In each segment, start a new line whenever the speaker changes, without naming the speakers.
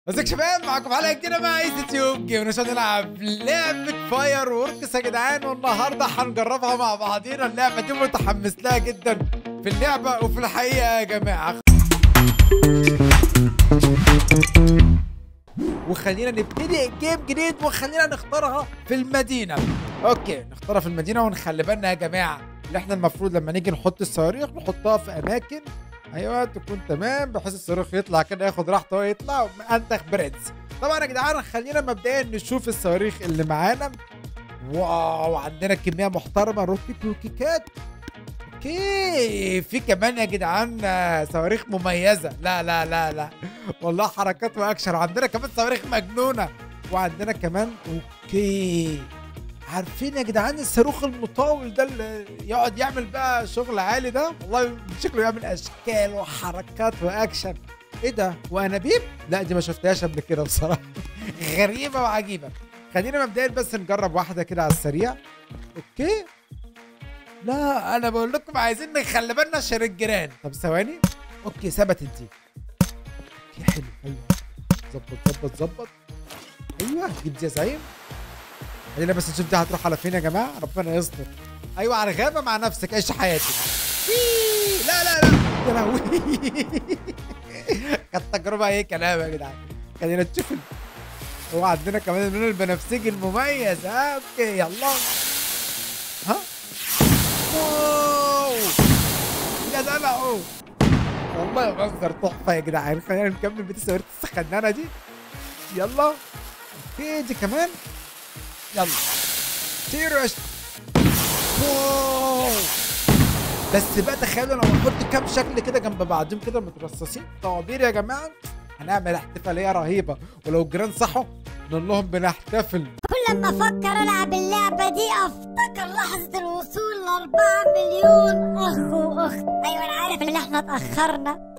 ازيك يا شباب معاكم حلقه جديده مع ايس يوتيوب جيم نشوف نلعب لعبه فاير ووركس يا جدعان والنهارده هنجربها مع بعضينا اللعبه دي متحمس لها جدا في اللعبه وفي الحقيقه يا جماعه وخلينا نبتدي جيم جديد وخلينا نختارها في المدينه اوكي نختارها في المدينه ونخلي بالنا يا جماعه اللي احنا المفروض لما نيجي نحط الصواريخ نحطها في اماكن ايوه تكون تمام بحيث الصاروخ يطلع كده ياخد راحته ويطلع انتخ برنس طبعا يا جدعان خلينا مبدئيا نشوف الصواريخ اللي معانا واو عندنا كميه محترمه روكيت وكيكات اوكي في كمان يا جدعان آه، صواريخ مميزه لا لا لا لا والله حركات واكشن وعندنا كمان صواريخ مجنونه وعندنا كمان اوكي عارفين يا جدعان الصاروخ المطاول ده اللي يقعد يعمل بقى شغل عالي ده والله شكله يعمل اشكال وحركات واكشن ايه ده وانابيب لا دي ما شفتهاش قبل كده بصراحه غريبه وعجيبه خلينا مبدئيا بس نجرب واحده كده على السريع اوكي لا انا بقول لكم عايزين نخلي بالنا عشان الجيران طب ثواني اوكي ثبتت دي اوكي حلو ايوه ظبط ظبط ظبط ايوه جيب دي يا زعيم خلينا بس نشوف دي هتروح على فين يا جماعه ربنا يستر ايوه على الغابه مع نفسك عيش حياتك وي! لا لا لا يا لهوي كانت تجربه ايه كلام يا جدعان خلينا نشوف ال- هو عندنا كمان اللون البنفسجي المميز ها اوكي يلا ها واو يا دلعو والله منظر تحفه يا جدعان خلينا نكمل بيت السواريخ السخنانه دي يلا اوكي دي كمان يلا طيروا يا ش- واو بس بقى تخيلوا لو نحط كام شكل كده جنب بعضهم كده مترصصين طوابير يا جماعه هنعمل احتفاليه رهيبه ولو الجيران صحوا نقول لهم بنحتفل
كل لما افكر العب اللعبه دي افتكر لحظه الوصول ل 4 مليون اخ واخت ايوه انا عارف ان احنا اتاخرنا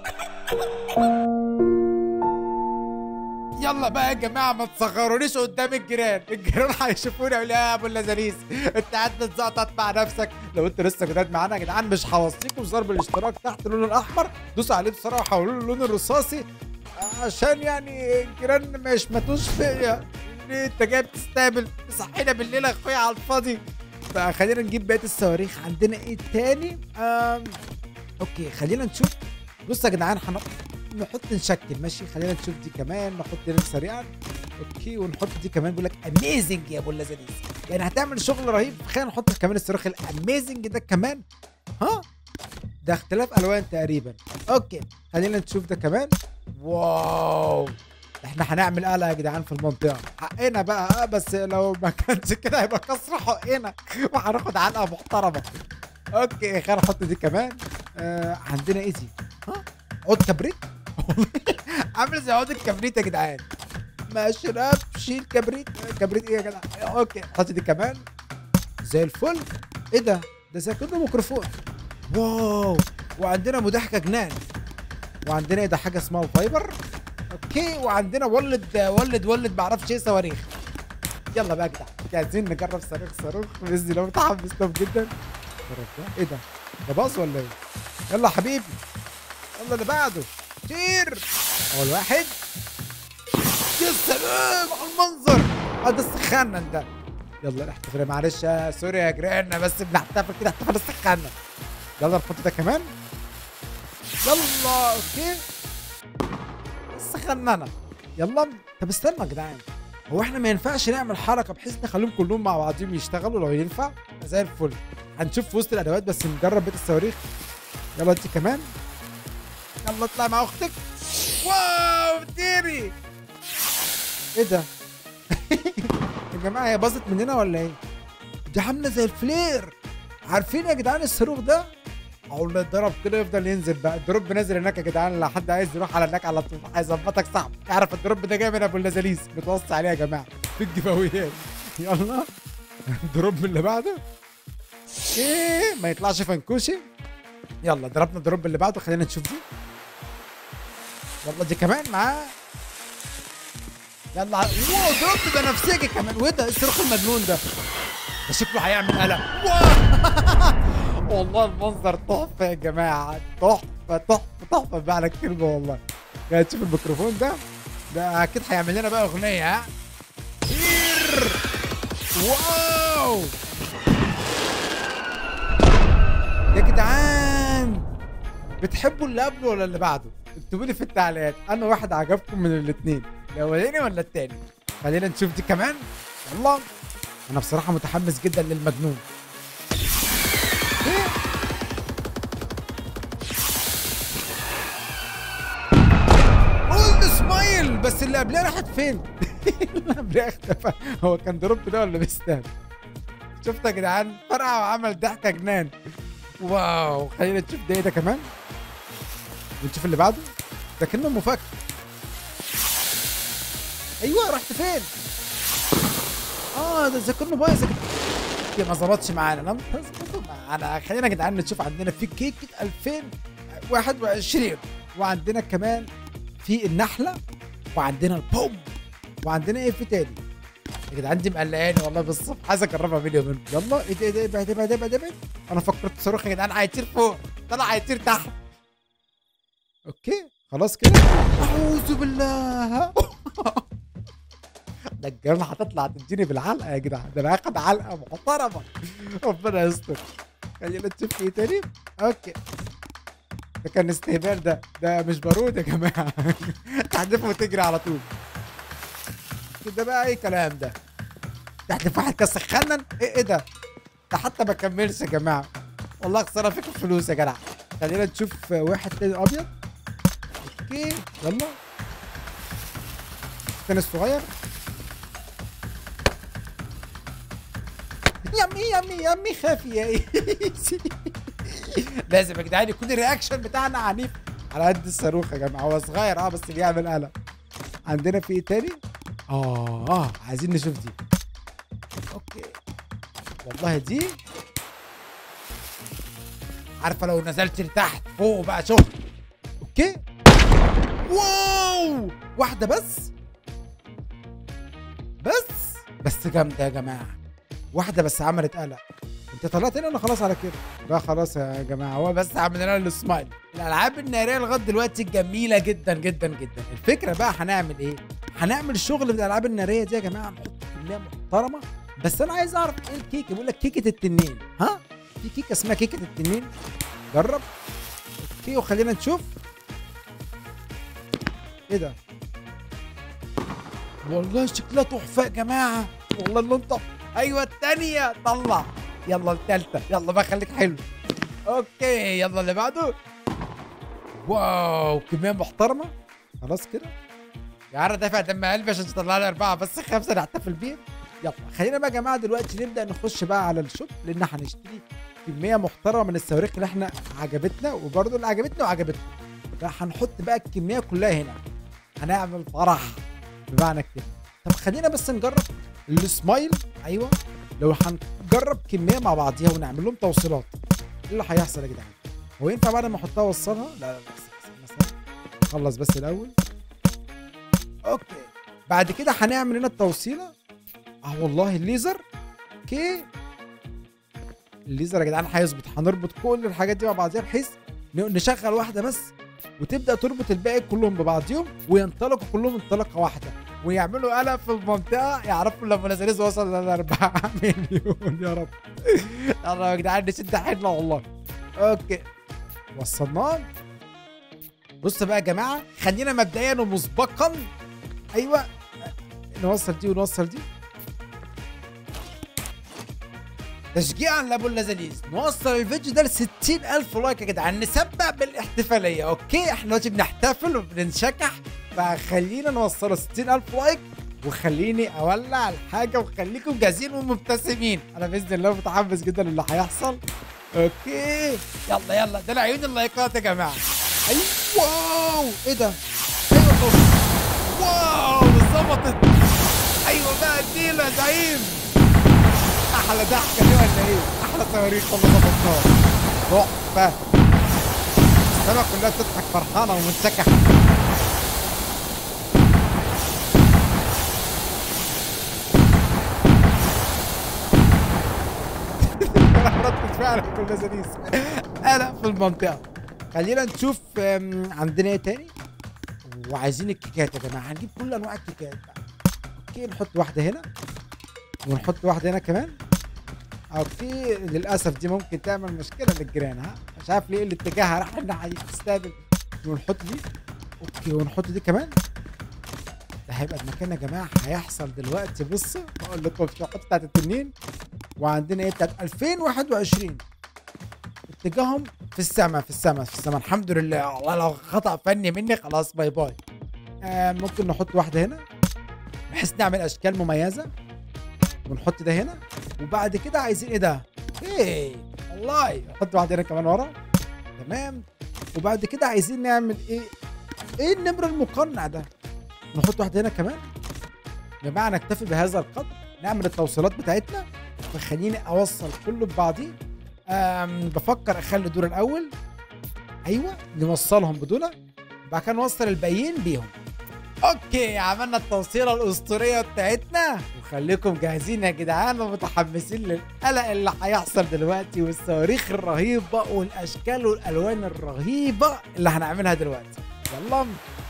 يلا بقى يا جماعه ما تصغرونيش قدام الجيران الجيران هيشوفوني يقولوا يا ابو اللذاذيز انت قاعد تتزقطط مع نفسك لو انت لسه جداد معانا يا جدعان مش هوصيكم ضرب الاشتراك تحت اللون الاحمر دوسوا عليه بسرعه وحولوا له اللون الرصاصي عشان يعني الجيران ما يشمتوش فيا ليه انت جاي بتستقبل تصحينا بالليل يا اخويا على الفاضي فخلينا نجيب بقيه الصواريخ عندنا ايه تاني آم. اوكي خلينا نشوف بصوا يا جدعان هنقف نحط نشكل ماشي خلينا نشوف دي كمان نحط دي سريعا اوكي ونحط دي كمان بيقول لك اميزنج يا ابو اللذيذ يعني هتعمل شغل رهيب خلينا نحط كمان الصاروخ الاميزنج ده كمان ها ده اختلاف الوان تقريبا اوكي خلينا نشوف ده كمان واو احنا هنعمل قلق يا جدعان في المنطقه حقنا بقى اه بس لو ما كانش كده هيبقى كسر حقنا وهناخد علقه محترمه اوكي خلينا نحط دي كمان آه عندنا ايه دي ها عود كبريت عامل زي عود الكبريت يا جدعان ما اشربش الكبريت كبريت ايه يا جدع اوكي حط دي كمان زي الفل ايه ده ده زي كله ميكروفون واو وعندنا مضحكه جنان وعندنا ايه ده حاجه اسمها فايبر اوكي وعندنا ولد ولد ولد معرفش ايه صواريخ يلا بقى يا جدع جاهزين نجرب صاروخ صاروخ باذن الله متحمس لهم جدا جرب ده ايه ده ده باص ولا ايه يلا يا حبيبي يلا اللي بعده طير اول واحد يا سلام على المنظر هذا السخانة ده يلا نحتفل معلش يا سوري يا جيران بس بنحتفل كده احتفال السخانة يلا نحط ده كمان يلا اوكي سخننا يلا طب استنى يا جدعان هو احنا ما ينفعش نعمل حركه بحيث نخليهم كلهم مع بعضهم يشتغلوا لو ينفع زي الفل هنشوف في وسط الادوات بس نجرب بيت الصواريخ يلا انت كمان يلا اطلع مع اختك واو طيري ايه ده يا جماعه هي باظت مننا ولا ايه دي عامله زي الفلير عارفين يا جدعان الصاروخ ده اقول له اتضرب كده يفضل ينزل بقى الدروب نازل هناك يا جدعان لو حد عايز يروح على هناك على طول هيظبطك صعب اعرف الدروب ده جاي من ابو اللذاذيز بتوصي عليه يا جماعه في الجباويات يلا الدروب من اللي بعده ايه ما يطلعش فنكوشي يلا ضربنا الدروب اللي بعده خلينا نشوف دي يلا دي كمان معاه يلا واو دروب ده نفسجي كمان وايه ده إيه الصاروخ المجنون ده ده شكله هيعمل قلق واو والله المنظر تحفه يا جماعه تحفه تحفه تحفه بمعنى الكلمه والله يعني تشوف الميكروفون ده ده اكيد هيعمل لنا بقى اغنيه ها إير. واو يا جدعان بتحبوا اللي قبله ولا اللي بعده اكتبوا لي في التعليقات انا واحد عجبكم من الاثنين الاولاني ولا التاني خلينا نشوف دي كمان يلا انا بصراحه متحمس جدا للمجنون إيه؟ قول سمايل بس اللي قبلها راحت فين؟ اللي قبلها اختفى هو كان دروب ده ولا بيستاهل؟ شفت يا جدعان فرقع وعمل ضحكه جنان واو خلينا نشوف ده ايه ده كمان ونشوف اللي بعده ده كأنه مفك ايوه رحت فين؟ اه ده زي كأنه بايظ يا جدعان. دي ما ظبطش معانا لم تظبطوا معانا خلينا يا جدعان نشوف عندنا في كيك 2021 وعندنا كمان في النحله وعندنا البوم وعندنا ايه في تاني يا جدعان دي مقلقاني والله بالصبح عايز اجربها فيديو منه يلا ايه ده ايه ده ابعد ابعد ابعد ابعد انا فكرت صاروخ يا جدعان هيطير فوق طلع هيطير تحت اوكي خلاص كده اعوذ بالله ده الجنة هتطلع تديني بالعلقه يا جدعان ده انا هاخد علقه محترمه ربنا يستر خلينا نشوف ايه تاني اوكي ده كان استهبال ده ده مش بارود يا جماعه تحدفه وتجري على طول ده بقى اي كلام ده تحدف واحد كان سخنن ايه ايه ده ده حتى ما كملش يا جماعه والله خساره فيكم فلوس يا جدع خلينا نشوف واحد تاني ابيض اوكي يلا كان الصغير يمي يمي يمي خافي يا ايسي لازم يا جدعان يكون الرياكشن بتاعنا عنيف على قد الصاروخ يا جماعه هو صغير اه بس بيعمل قلق عندنا في ايه تاني؟ اه اه عايزين نشوف دي اوكي والله دي عارفه لو نزلت لتحت فوق بقى شوف اوكي واو واحده بس بس بس جامده يا جماعه واحده بس عملت قلق انت طلعت هنا ولا خلاص على كده لا خلاص يا جماعه هو بس عمل لنا السمايل الالعاب الناريه لغايه دلوقتي جميله جدا جدا جدا الفكره بقى هنعمل ايه هنعمل شغل من الالعاب الناريه دي يا جماعه نحط كميه محترمه بس انا عايز اعرف ايه الكيكه بيقول لك كيكه التنين ها في كيكه اسمها كيكه التنين جرب اوكي وخلينا نشوف ايه ده والله شكلها تحفه يا جماعه والله اللي انت ايوه الثانيه طلع يلا الثالثه يلا بقى خليك حلو اوكي يلا اللي بعده واو كميه محترمه خلاص كده يا عم دافع دم قلبي عشان تطلع لي اربعه بس خمسه نحتفل بيهم يلا خلينا بقى يا جماعه دلوقتي نبدا نخش بقى على الشوب لان هنشتري كميه محترمه من الصواريخ اللي احنا عجبتنا وبرده اللي عجبتنا وعجبتنا فهنحط بقى الكميه كلها هنا هنعمل فرح بمعنى كده طب خلينا بس نجرب السمايل ايوه لو هنجرب كميه مع بعضيها ونعمل لهم توصيلات ايه اللي هيحصل يا جدعان هو ينفع بعد ما احطها اوصلها لا لا بس مثلا خلص بس الاول اوكي بعد كده هنعمل هنا التوصيله اه والله الليزر اوكي الليزر يا جدعان هيظبط هنربط كل الحاجات دي مع بعضيها بحيث ن- نشغل واحده بس وتبدا تربط الباقي كلهم ببعضيهم وينطلقوا كلهم انطلاقه واحده ويعملوا قلق في المنطقه يعرفوا لما نزلز وصل ل 4 مليون يا رب يلا يا جدعان نشد حيلنا والله اوكي وصلناه بص بقى يا جماعه خلينا مبدئيا ومسبقا ايوه نوصل دي ونوصل دي تشجيعا لابو اللذيذ نوصل الفيديو ده ل 60000 لايك يا جدعان نسبق بالاحتفاليه اوكي احنا دلوقتي بنحتفل وبننشكح فخلينا نوصله 60000 لايك وخليني اولع الحاجه وخليكم جاهزين ومبتسمين انا باذن الله متحمس جدا للي هيحصل اوكي يلا يلا ده العيون اللايكات يا جماعه ايوه واو ايه ده ايوه طب. واو ظبطت ايوه بقى اديله يا زعيم احلى ضحكه دي ولا ايه؟ احلى صواريخ والله ظبطناها تحفه السما كلها بتضحك فرحانه ومنسكحه ردة فعلا كل لذيذ قلق في المنطقه خلينا نشوف أم، عندنا ايه تاني وعايزين الكيكات يا جماعه هنجيب كل انواع الكيكات بقى اوكي نحط واحده هنا ونحط واحده هنا كمان اوكي للاسف دي ممكن تعمل مشكله للجيران ها مش عارف ليه الاتجاه راح الناحيه دي تستقبل ونحط دي اوكي ونحط دي كمان ده هيبقى المكان يا جماعه هيحصل دلوقتي بصوا بقول لكم في الحته بتاعت التنين وعندنا ايه بتاعت 2021 اتجاههم في السماء في السماء في السماء الحمد لله والله لو خطا فني مني خلاص باي باي آه ممكن نحط واحده هنا بحيث نعمل اشكال مميزه ونحط ده هنا وبعد كده عايزين ايه ده ايه والله نحط واحده هنا كمان ورا تمام وبعد كده عايزين نعمل ايه ايه النمر المقنع ده نحط واحده هنا كمان يا جماعه نكتفي بهذا القدر نعمل التوصيلات بتاعتنا فخليني اوصل كله ببعضيه أم بفكر اخلي دور الاول ايوه نوصلهم بدول بعد كده نوصل الباقيين بيهم اوكي عملنا التوصيله الاسطوريه بتاعتنا وخليكم جاهزين يا جدعان ومتحمسين للقلق اللي هيحصل دلوقتي والصواريخ الرهيبه والاشكال والالوان الرهيبه اللي هنعملها دلوقتي يلا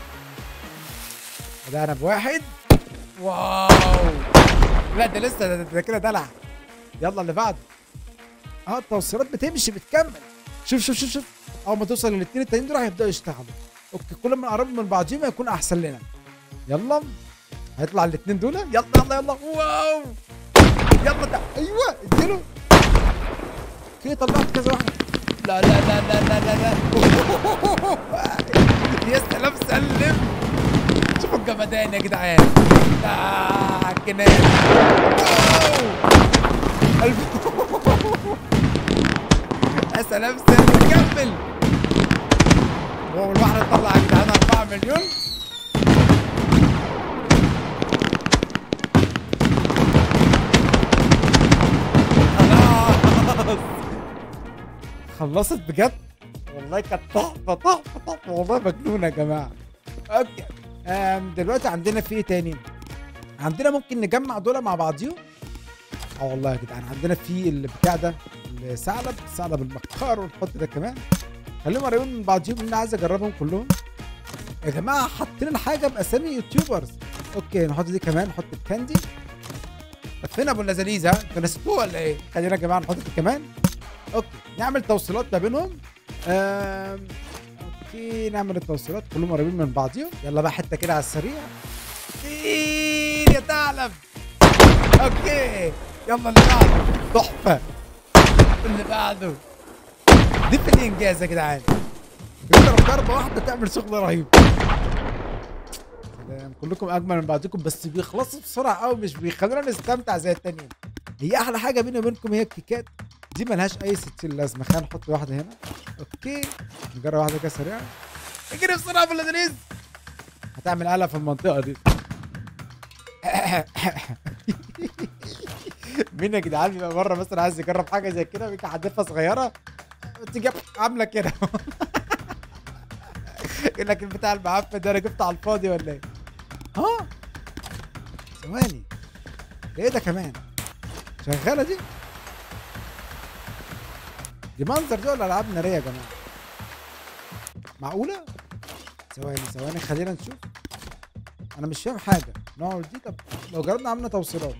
بدأنا بواحد واو لا ده لسه ده, ده كده دلع يلا اللي بعده اه التوصيلات بتمشي بتكمل شوف شوف شوف شوف اول ما توصل للاثنين التانيين دول هيبداوا يشتغلوا اوكي كل ما نقرب من بعضهم يكون احسن لنا يلا هيطلع الاثنين دول يلا يلا يلا واو يلا ده ايوه اديله اوكي طلعت كذا واحده لا لا لا لا لا لا, لا. يا سلام سلم شوفوا الجمدان يا جدعان آه الجنان واو الف- يا سلام سلم كمل واو الواحدة تطلع يا جدعان 4 مليون خلاص خلصت بجد والله كانت تحفه تحفه تحفه والله مجنونه يا جماعه اوكي أم دلوقتي عندنا في ايه تاني عندنا ممكن نجمع دول مع بعضيهم اه والله يا جدعان عندنا في البتاع ده الثعلب الثعلب المكار ونحط ده كمان خليهم قريبين من بعضيهم لان انا عايز اجربهم كلهم يا جماعه حاطين حاجه باسامي يوتيوبرز اوكي نحط دي كمان نحط الكاندي فين ابو اللذيذ ها انتوا نسيتوه ولا ايه خلينا يا جماعه نحط دي كمان اوكي نعمل توصيلات ما بينهم آم، اوكي نعمل التوصيلات كلهم قريبين من بعضيهم يلا بقى حته كده على السريع كتير يا ثعلب اوكي يلا اللي بعده تحفه اللي بعده دي في الانجاز يا جدعان يضرب ضربه واحده تعمل شغل رهيب سلام كلكم اجمل من بعضكم بس بيخلصوا بسرعه قوي مش بيخلونا نستمتع زي التانيين هي احلى حاجه بيني وبينكم هي الكيكات دي ملهاش اي ستين لازمه خلينا نحط واحده هنا اوكي نجرب واحده كده سريعه اجري بسرعه ابو اللذيذ هتعمل قلق في المنطقه دي مين يا جدعان بيبقى مره مثلا عايز يجرب حاجه زي كده بيجي حدفه صغيره تيجي عامله كده يقول لك البتاع المعفن ده انا جبته على الفاضي ولا ايه؟ ها ثواني ده ايه ده كمان؟ شغاله دي؟ دي منظر دي ولا العاب ناريه يا جماعه؟ معقوله؟ ثواني ثواني خلينا نشوف انا مش فاهم حاجه نقعد دي طب لو جربنا عملنا توصيلات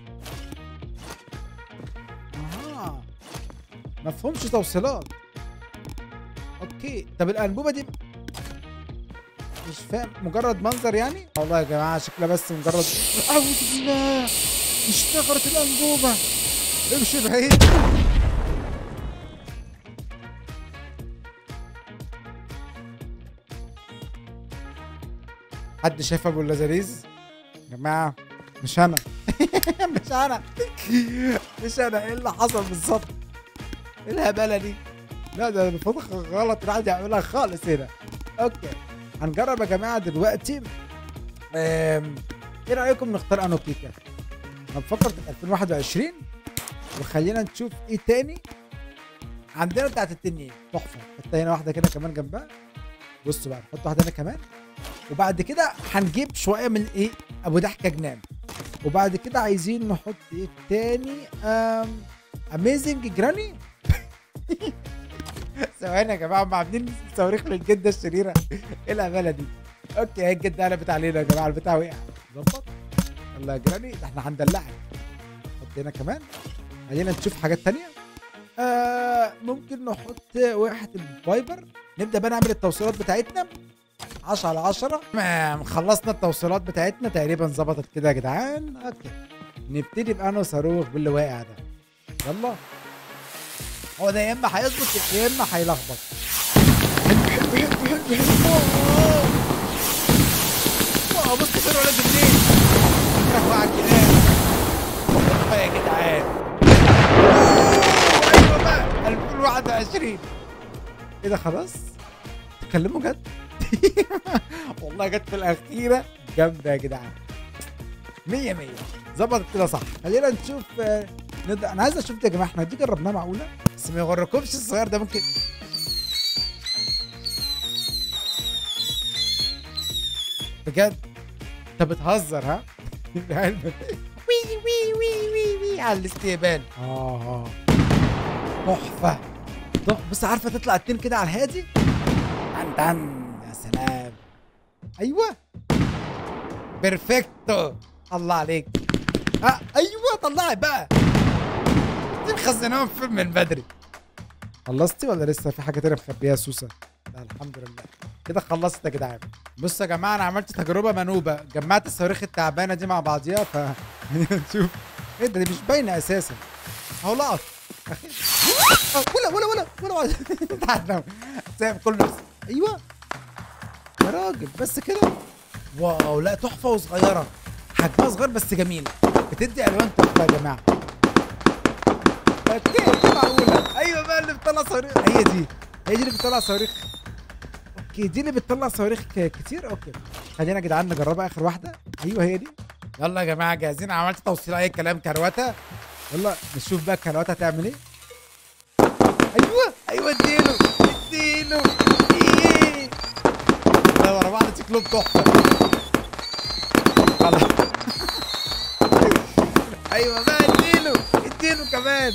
اها مفهومش توصيلات اوكي طب الانبوبه دي مش فاهم مجرد منظر يعني والله يا جماعه شكلها بس مجرد اعوذ بالله اشتغلت الانبوبه امشي بعيد حد شايف ابو اللذيذ يا جماعه مش انا مش انا مش انا ايه اللي حصل بالظبط ايه الهباله دي لا ده الفضخ غلط الواحد يعملها خالص هنا اوكي هنجرب يا جماعه دلوقتي أم، ايه رايكم نختار انو كيكه انا بفكر في 2021 وخلينا نشوف ايه تاني عندنا بتاعت التنين تحفه حط هنا واحده كده كمان جنبها بصوا بقى نحط واحده هنا كمان وبعد كده هنجيب شويه من ايه ابو ضحكه جنان وبعد كده عايزين نحط ايه تاني ام اميزنج جراني ثواني يا جماعه هم عاملين صواريخ للجده الشريره ايه الاماله دي اوكي هي الجد قلبت علينا يا جماعه البتاع وقع ظبط يلا يا جراني ده احنا هندلعك نحط هنا كمان خلينا نشوف حاجات تانية آه ممكن نحط واحد الفايبر نبدا بقى نعمل التوصيلات بتاعتنا 10 على 10 تمام خلصنا التوصيلات بتاعتنا تقريبا ظبطت كده يا جدعان اوكي نبتدي بأنو صاروخ باللي واقع ده يلا هو ده يا اما هيظبط يا اما هيلخبط حلو حلو حلو حلو حلو واو بص كده ولاد منين راح على الجنان والله يا جدعان أوه، ايوه بقى 2021 ايه ده خلاص تكلموا جد والله جت في الاخيره جامده يا جدعان 100 100 ظبطت كده صح خلينا نشوف آه، نبدا انا عايز اشوف ده يا جماعه احنا دي جربناها معقوله بس ما يغركمش الصغير ده ممكن بجد انت بتهزر ها العلبة. وي وي وي وي وي على الاستقبال اه اه تحفه تحفه بس عارفه تطلع التين كده على الهادي تن تن يا سلام ايوه بيرفكتو الله عليك اه ايوه طلعي بقى دي مخزناهم في من بدري خلصتي ولا لسه في حاجه تانية مخبيها سوسه لا الحمد لله كده خلصت يا جدعان بصوا يا جماعه انا عملت تجربه منوبه جمعت الصواريخ التعبانه دي مع بعضيها ف نشوف ايه ده دي مش باينه اساسا اهو لقط أخير. آه، ولا ولا ولا ولا ولا تعال سايب كله ايوه يا راجل بس كده واو لا تحفه وصغيره حجمها صغير بس جميل بتدي الوان تحفه يا جماعه اوكي دي معقوله ايوه بقى اللي بتطلع صواريخ هي دي هي دي اللي بتطلع صواريخ اوكي دي اللي بتطلع صواريخ ك- كتير اوكي خلينا يا جدعان نجربها اخر واحده ايوه هي دي يلا يا جماعه جاهزين عملت توصيل اي كلام كروته يلا نشوف بقى الكروته هتعمل ايه ايوه ايوه اديله اديله ايه لا ورا بعض شكلهم تحفه خلاص ايوه بقى اديله اديله كمان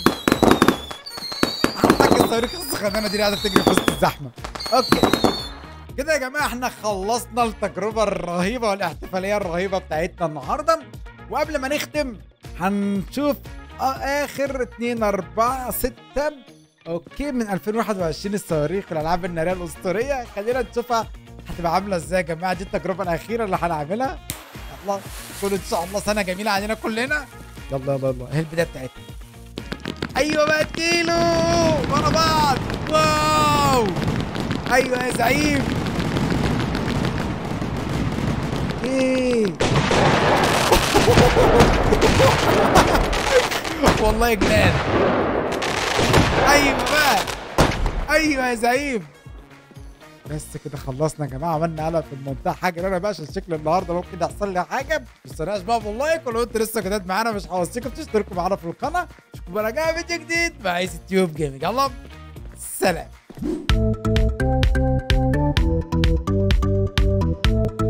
حطك الصواريخ السخانه دي قاعده تجري في وسط الزحمه اوكي كده يا جماعه احنا خلصنا التجربه الرهيبه والاحتفاليه الرهيبه بتاعتنا النهارده وقبل ما نختم هنشوف آه، اخر 2 4 6 اوكي من 2021 الصواريخ والالعاب الناريه الاسطوريه خلينا نشوفها هتبقى عامله ازاي يا جماعه دي التجربه الاخيره اللي هنعملها يلا تكون ان شاء الله سنه جميله علينا كلنا يلا يلا يلا اهي البدايه بتاعتنا ايوه بقى اديله ورا بعض واو ايوه يا زعيم ايه والله جنان ايوه بقى ايوه يا زعيم بس كده خلصنا يا جماعه عملنا قلق في المنطقه حاجه انا بقى عشان شكل النهارده ممكن يحصل لي حاجه ما تنسوناش بقى باللايك ولو انتوا لسه جداد معانا مش هوصيكم تشتركوا معانا في القناه اشوفكم بقى راجع فيديو جديد مع عيسى تيوب جيمنج يلا سلام